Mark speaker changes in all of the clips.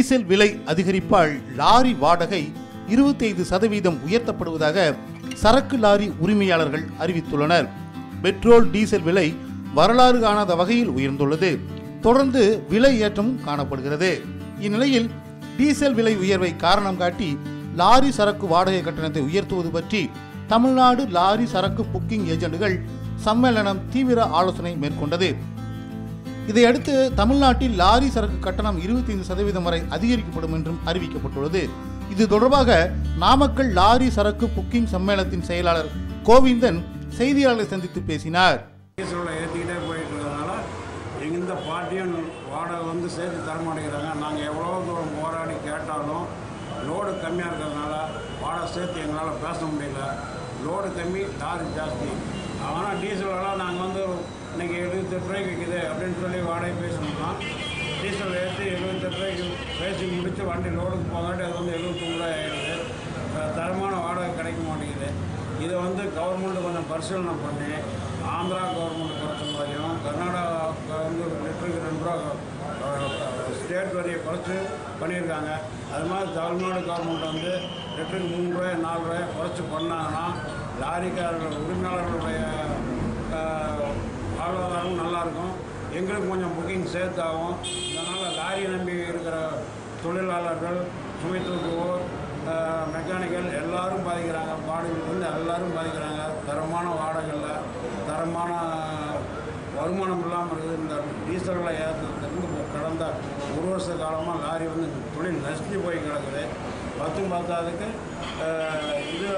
Speaker 1: diesel விலை அதிகரிப்பால் lorry வாடகை இருபத்தைந்து சதவீதம் உயர்த்தப்படுவதாக சரக்கு லாரி உரிமையாளர்கள் அறிவித்துள்ளனர் பெட்ரோல் டீசல் விலை வரலாறு காணாத வகையில் உயர்ந்துள்ளது தொடர்ந்து விலை ஏற்றமும் காணப்படுகிறது இந்நிலையில் டீசல் விலை உயர்வை காரணம் காட்டி லாரி சரக்கு வாடகை கட்டணத்தை உயர்த்துவது பற்றி தமிழ்நாடு லாரி சரக்கு புக்கிங் ஏஜென்ட்டுகள் சம்மேளனம் தீவிர ஆலோசனை மேற்கொண்டது இதையடுத்து தமிழ்நாட்டில் லாரி சரக்கு கட்டணம் 25% சதவீதம் வரை அதிகரிக்கப்படும் என்றும் அறிவிக்கப்பட்டுள்ளது இது தொடர்பாக நாமக்கல் லாரி சரக்கு புக்கிங் சம்மேளனத்தின் செயலாளர் கோவிந்தன் செய்தியாளர்களை சந்தித்து பேசினார்
Speaker 2: டீசலில் ஏற்றிக்கிட்டே போயிட்டு இருக்கிறதுனால இந்த பார்ட்டியும் வாடகை வந்து சேர்த்து தர மாட்டேங்கிறாங்க நாங்கள் எவ்வளோ தூரம் போராடி கேட்டாலும் லோடு கம்மியாக இருக்கிறதுனால வாடகை சேர்த்து எங்களால் பேச முடியல லோடு கம்மி லாரி ஜாஸ்தி ஆனால் டீசலெல்லாம் நாங்கள் வந்து இன்னைக்கு எழுபத்தெட்டு ரூபாய்க்கு விற்குது அப்படின்னு சொல்லி வாடகை பேசணும்னா டீசல் ஏற்றி எழுபத்தெட்டு ரூபாய்க்கு பேசி முடித்து வண்டி லோடுக்கு போகாட்டி அது வந்து எழுபத்தொம்பது ரூபாய் ஆகிடுது அஹ் தரமான வாடகை கிடைக்க மாட்டேங்குது இதை வந்து கவர்மெண்ட் கொஞ்சம் பரிசீலனை பண்ணி ஆந்திரா கவர்மெண்ட் குறைச்ச மாதிரியும் கர்நாடகா வந்து லிட்டருக்கு ரெண்டு ரூபா ஸ்டேட் வரியை குறைச்சி பண்ணியிருக்காங்க அது மாதிரி தமிழ்நாடு கவர்மெண்ட் வந்து லிட்டருக்கு மூணு ரூபாய் நாலு ரூபாய் குறைச்சி பண்ணாங்கன்னா லாரிக்காரர்கள் உரிமையாளர்களுடைய அஹ், வாழ்வாதாரமும் நல்லாயிருக்கும் எங்களுக்கு கொஞ்சம் புக்கிங் சேர்த்தாகும் இதனால் லாரி நம்பி இருக்கிற தொழிலாளர்கள் சுமை தூக்குவோர் மெக்கானிக்கல் எல்லாரும் பாதிக்கிறாங்க பாடியிலிருந்து எல்லாரும் பாதிக்கிறாங்க தரமான வாடகையில் தரமான வருமானம் இல்லாமல் இருக்குது இந்த டீசல்களை ஏற்றுறதுக்கு இப்போ கடந்த ஒரு வருஷ காலமாக லாரி வந்து தொழில் நசுங்கி போய் கிடக்குது பத்தும் பத்தாதுக்கு அஹ், இது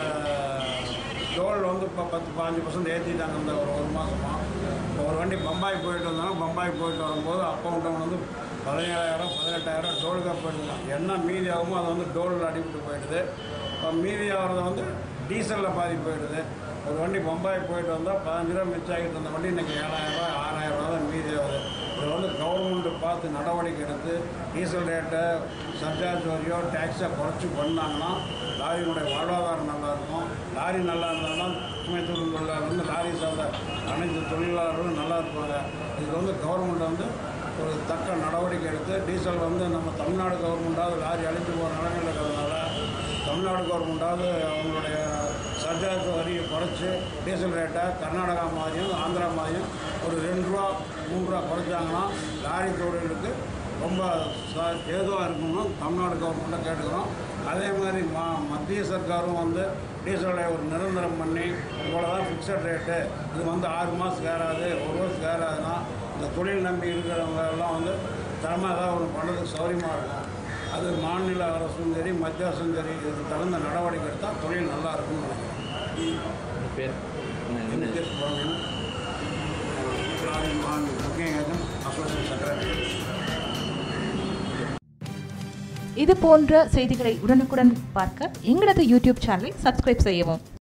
Speaker 2: டோல் வந்து இப்போ பத்து பாஞ்சு பர்சன்ட் ஏற்றிட்டாங்க இந்த ஒரு ஒரு மாதமாக இப்போ ஒரு வண்டி பம்பாய் போயிட்டு வந்தாலும் பம்பாய் போயிட்டு வரும்போது அக்கௌண்ட் வந்து பதினேழாயிரம் பதினெட்டாயிரம் டோலுக்காக போயிடுது என்ன மீதி ஆகுமோ அது வந்து டோலில் அடிபட்டு போயிடுது இப்போ மீதி ஆகிறத வந்து டீசலில் பாதி போயிடுது ஒரு வண்டி பம்பாய் போயிட்டு வந்தால் பதினஞ்சு ரூபா மிச்சம் ஆகிட்டு இருந்த வண்டி இன்றைக்கி ஏழாயிரரூபா ஆறாயிரரூபா தான் மீதி ஆகுது இதை வந்து கவர்மெண்ட் பார்த்து நடவடிக்கை எடுத்து டீசல் ரேட்டை சர்சார்ஜ் வரியோ டேக்ஸை குறைச்சி பண்ணாங்கன்னா லாரியினுடைய வாழ்வாதாரம் நல்லாயிருக்கும் லாரி நல்லா இருந்தால் தான் சுமை தூக்கும் தொழிலாளர் வந்து லாரி சார்ந்த அனைத்து தொழிலாளர்களும் நல்லா இருப்பாங்க இதுக்கு வந்து கவர்மெண்ட் வந்து ஒரு தக்க நடவடிக்கை எடுத்து டீசல் வந்து நம்ம தமிழ்நாடு கவர்மெண்ட்டாவது லாரி அழித்து போகிற நிலைமையில் இருக்கிறதுனால தமிழ்நாடு கவர்மெண்ட்டாவது அவங்களுடைய சர்ஜார்ஜ் வரியை குறைச்சி டீசல் ரேட்டை கர்நாடகா மாதிரியும் ஆந்திரா மாதிரியும் ஒரு ரெண்டு ரூபா மூணு ரூபா குறைச்சாங்கன்னா லாரி தொழிலுக்கு ரொம்ப ச- ஏதுவாக இருக்கணும்னு தமிழ்நாடு கவர்மெண்ட்டை கேட்டுக்கிறோம் அதே மாதிரி மா மத்திய சர்க்காரும் வந்து டீசலை ஒரு நிரந்தரம் பண்ணி இவ்வளோ தான் ஃபிக்ஸட் ரேட்டு இது வந்து ஆறு மாதத்துக்கு ஏறாது ஒரு வருஷத்துக்கு ஏறாதுன்னா இந்த தொழில் நம்பி இருக்கிறவங்க எல்லாம் வந்து தரமாக ஏதாவது ஒன்று பண்ணுறதுக்கு சௌகரியமாக இருக்கும் அது மாநில அரசும் சரி மத்திய அரசும் சரி இதுக்கு தகுந்த நடவடிக்கை எடுத்தால் தொழில் நல்லா இருக்கும்னு நினைக்கிறேன்
Speaker 3: பேர்
Speaker 2: எம்ஜிஎஸ் சுப்பிரமணியன் லாரி மாநில புக்கிங் ஏஜென்ட் அசோசியேட் செக்ரட்டரி
Speaker 4: இது போன்ற செய்திகளை உடனுக்குடன் பார்க்க எங்களது யூடியூப் சேனலை சப்ஸ்கிரைப் செய்யவும்